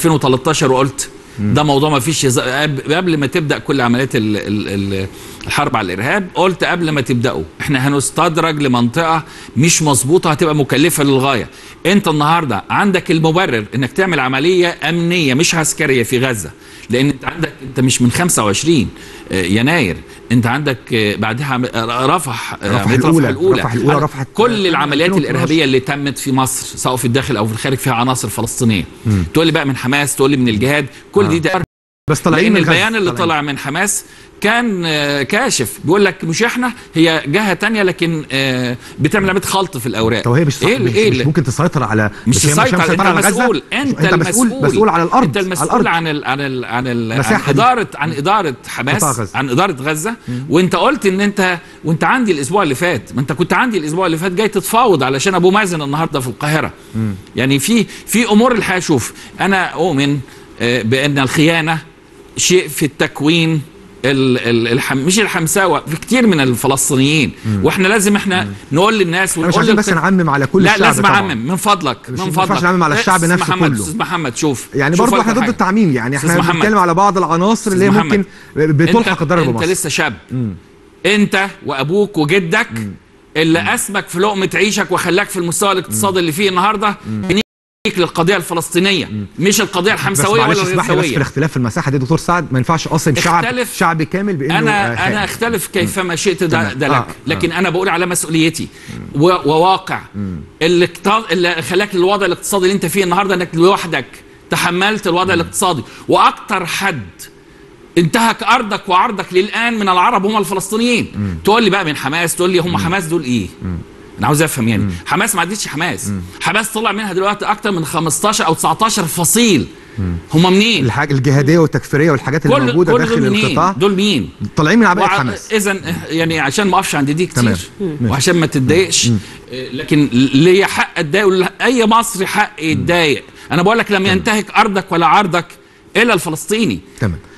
2013 وقلت ده موضوع ما فيش يز- قب- قبل ما تبدا كل عمليات ال- ال- ال- الحرب على الارهاب قلت قبل ما تبداوا احنا هنستدرج لمنطقه مش مظبوطه هتبقى مكلفه للغايه انت النهارده عندك المبرر انك تعمل عمليه امنيه مش عسكريه في غزه لان انت عندك انت مش من 25 آه، يناير انت عندك آه، بعدها عم- آه، رفح آه، رفح عملية الأولى. الاولى رفح الأولى، عندك رفحت- كل العمليات 2012. الارهابيه اللي تمت في مصر سواء في الداخل او في الخارج فيها عناصر فلسطينيه تقول لي بقى من حماس تقول لي من الجهاد كل دي ده بس طالعين لان من غزة. البيان اللي طالعين. طلع من حماس كان آه، كاشف بيقول لك مش احنا هي جهه تانية لكن آه، بتعمل عمليه خلط في الاوراق طب هي مش, ايه مش, ايه مش اللي- ممكن تسيطر على مش بس هي تسيطر انت مسيطرة على غزة؟ مسؤول انت, انت مسؤول المسؤول مسؤول على الارض انت على المسؤول الارض عن ال عن ال عن ال مساحة عن دي. اداره عن اداره حماس قطاع غزة. عن اداره غزه وانت قلت ان انت وانت عندي الاسبوع اللي فات ما انت كنت عندي الاسبوع اللي فات جاي تتفاوض علشان ابو مازن النهارده في القاهره يعني في في امور الحياه شوف انا اؤمن آه، بان الخيانه شيء في التكوين ال ال الحم مش الحمساوه في كتير من الفلسطينيين واحنا لازم احنا نقول للناس احنا مش ونقول عايزين بس للق- نعمم على كل لا الشعب لازم طبعا. اعمم من فضلك مش- من ما فضلك ينفعش نعمم على الشعب أستاذ نفسه محمد كله. استاذ محمد شوف يعني شوف برضه لك احنا ضد حاجة. التعميم يعني احنا أستاذ محمد. بنتكلم على بعض العناصر اللي هي أستاذ ممكن محمد. بتلحق انت, الضرر انت بمصر لسه شاب انت وابوك وجدك اللي اسمك في لقمه عيشك وخلاك في المستوى الاقتصادي اللي فيه النهارده ليك للقضيه الفلسطينيه مش القضيه بس الحمساويه معلش ولا اسمح لي بس في الغزاويه الاختلاف في المساحه دي دكتور سعد ما ينفعش اصلا شعب اختلف. شعب كامل بانه آه، انا خائن. انا اختلف كيفما شئت ده, تمام. ده آه، لك آه. لكن انا بقول على مسؤوليتي و- وواقع اللي, اقت- اللي خلاك للوضع الاقتصادي اللي انت فيه النهارده انك لوحدك تحملت الوضع الاقتصادي واكتر حد انتهك ارضك وعرضك للان من العرب هم الفلسطينيين تقول لي بقى من حماس تقول لي هم حماس دول ايه انا عاوز افهم يعني حماس ما عدتش حماس حماس طلع منها دلوقتي اكتر من 15 او 19 فصيل هم منين الحاجه الجهاديه والتكفيريه والحاجات اللي كل موجوده كل داخل دول منين القطاع دول مين طالعين من عباءه حماس اذا يعني عشان ما اقفش عند دي تمام. كتير ماشي. وعشان ما تتضايقش آه، لكن ليا حق اتضايق ولا- اي مصري حق يتضايق انا بقول لك لم ينتهك ارضك ولا عرضك الا الفلسطيني تمام